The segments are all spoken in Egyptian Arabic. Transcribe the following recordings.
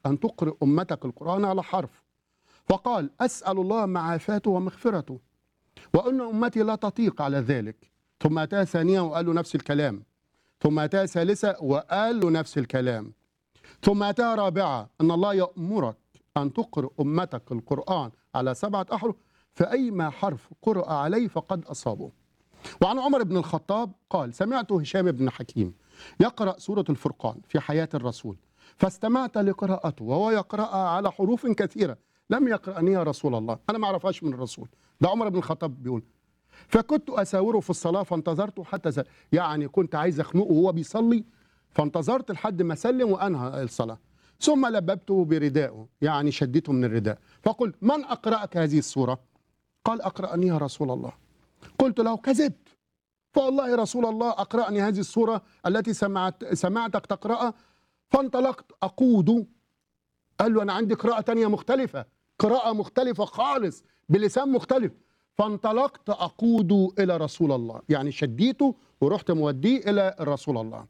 أن تقرئ أمتك القرآن على حرف فقال أسأل الله معافاته ومغفرته وأن أمتي لا تطيق على ذلك ثم أتى ثانية وقال له نفس الكلام ثم أتى ثالثة وقال له نفس الكلام ثم أتى رابعة أن الله يأمرك أن تقرئ أمتك القرآن على سبعة أحرف فأيما حرف قرأ عليه فقد أصابه وعن عمر بن الخطاب قال سمعت هشام بن حكيم يقرأ سورة الفرقان في حياة الرسول فاستمعت لقراءته وهو يقرأها على حروف كثيرة لم يقرأني يا رسول الله أنا ما أعرفهاش من الرسول ده عمر بن الخطاب بيقول فكنت أساوره في الصلاة فانتظرته حتى ز... يعني كنت عايز أخنقه وهو بيصلي فانتظرت لحد ما سلم وأنهى الصلاة ثم لببته بردائه يعني شدته من الرداء فقلت من أقرأك هذه السورة قال أقرأني يا رسول الله قلت له كذبت فوالله يا رسول الله أقرأني هذه السورة التي سمعت سمعتك تقرأها فانطلقت أقود قال له أنا عندي قراءة تانية مختلفة قراءة مختلفة خالص بلسان مختلف فانطلقت أقود إلى رسول الله يعني شديته ورحت موديه إلى رسول الله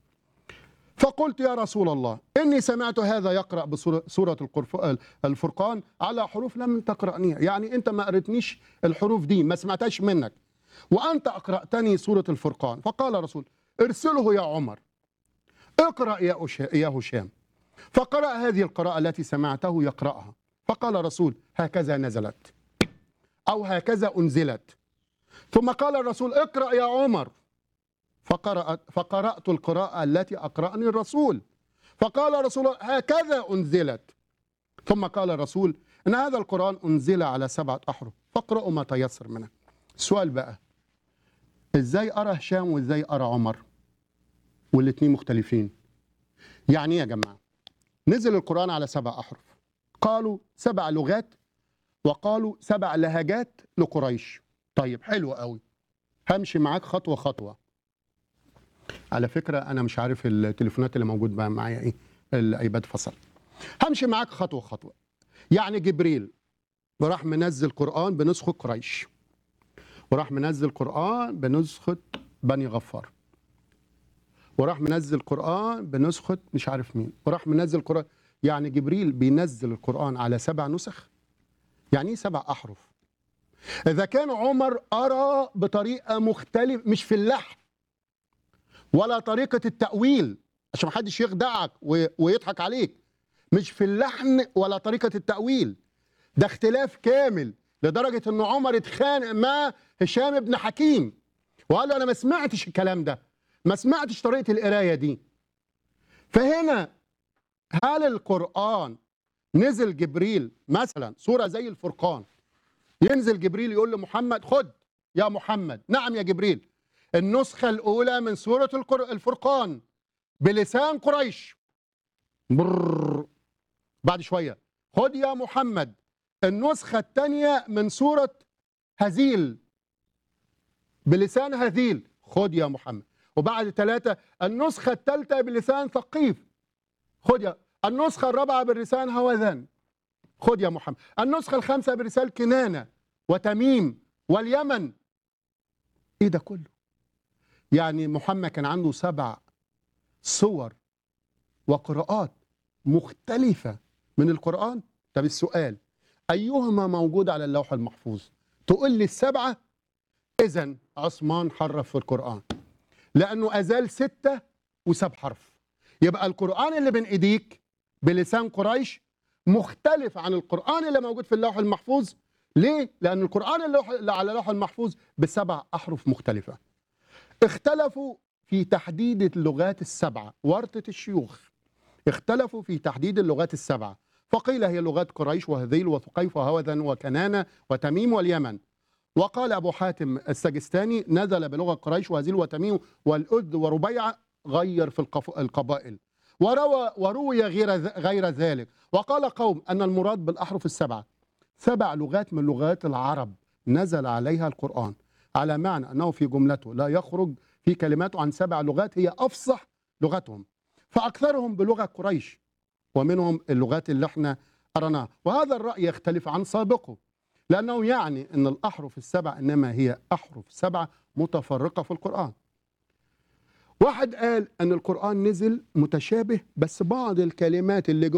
فقلت يا رسول الله إني سمعت هذا يقرأ بسورة الفرقان على حروف لم تقرأنيها يعني أنت ما قرأتنيش الحروف دي ما سمعتهاش منك وأنت أقرأتني سورة الفرقان فقال الرسول ارسله يا عمر اقرأ يا, يا هشام فقرأ هذه القراءة التي سمعته يقرأها فقال الرسول هكذا نزلت أو هكذا أنزلت ثم قال الرسول اقرأ يا عمر فقرأت فقرأت القراءة التي أقرأني الرسول فقال الرسول هكذا أنزلت ثم قال الرسول إن هذا القرآن أنزل على سبعة أحرف فاقرأوا ما تيسر منه السؤال بقى إزاي أرى هشام وإزاي أرى عمر والاتنين مختلفين يعني إيه يا جماعة نزل القرآن على سبع أحرف قالوا سبع لغات وقالوا سبع لهجات لقريش طيب حلو قوي همشي معاك خطوة خطوة على فكرة أنا مش عارف التليفونات اللي موجود بقى معايا إيه الأيباد فصل همشي معاك خطوة خطوة يعني جبريل وراح منزل قرآن بنسخة قريش وراح منزل قرآن بنسخة بني غفار وراح منزل قرآن بنسخة مش عارف مين وراح منزل قرآن يعني جبريل بينزل القرآن على سبع نسخ يعني ايه سبع أحرف إذا كان عمر أرى بطريقة مختلفة مش في اللحن ولا طريقة التأويل عشان محدش يخدعك ويضحك عليك مش في اللحن ولا طريقة التأويل ده اختلاف كامل لدرجة ان عمر اتخانق مع هشام بن حكيم وقال له انا ما سمعتش الكلام ده ما سمعتش طريقة القراية دي فهنا هل القرآن نزل جبريل مثلا سورة زي الفرقان ينزل جبريل يقول لمحمد خد يا محمد نعم يا جبريل النسخة الأولى من سورة الفرقان بلسان قريش برر بعد شوية خد يا محمد النسخة الثانية من سورة هزيل بلسان هذيل خد يا محمد وبعد ثلاثة النسخة الثالثة بلسان ثقيف خد يا النسخة الرابعة بلسان هوذان خد يا محمد النسخة الخامسة بلسان كنانة وتميم واليمن ايه ده كله يعني محمد كان عنده سبع صور وقراءات مختلفة من القرآن طب السؤال أيهما موجود على اللوح المحفوظ تقول لي السبعة إذا عثمان حرف في القرآن لأنه أزال ستة وساب حرف يبقى القرآن اللي بين إيديك بلسان قريش مختلف عن القرآن اللي موجود في اللوح المحفوظ ليه؟ لأن القرآن اللي على اللوح المحفوظ بسبع أحرف مختلفة اختلفوا في تحديد اللغات السبعة ورطة الشيوخ اختلفوا في تحديد اللغات السبعة فقيل هي لغات قريش وهذيل وثقيف وهوذن وكنانة وتميم واليمن وقال أبو حاتم السجستاني نزل بلغة قريش وهذيل وتميم والأذ وربيعة غير في القبائل وروى وروي غير غير ذلك وقال قوم أن المراد بالأحرف السبعة سبع لغات من لغات العرب نزل عليها القرآن على معنى أنه في جملته لا يخرج في كلماته عن سبع لغات هي أفصح لغتهم فأكثرهم بلغة قريش ومنهم اللغات اللي احنا قرناها وهذا الرأي يختلف عن سابقه لأنه يعني أن الأحرف السبع إنما هي أحرف سبعة متفرقة في القرآن واحد قال أن القرآن نزل متشابه بس بعض الكلمات اللي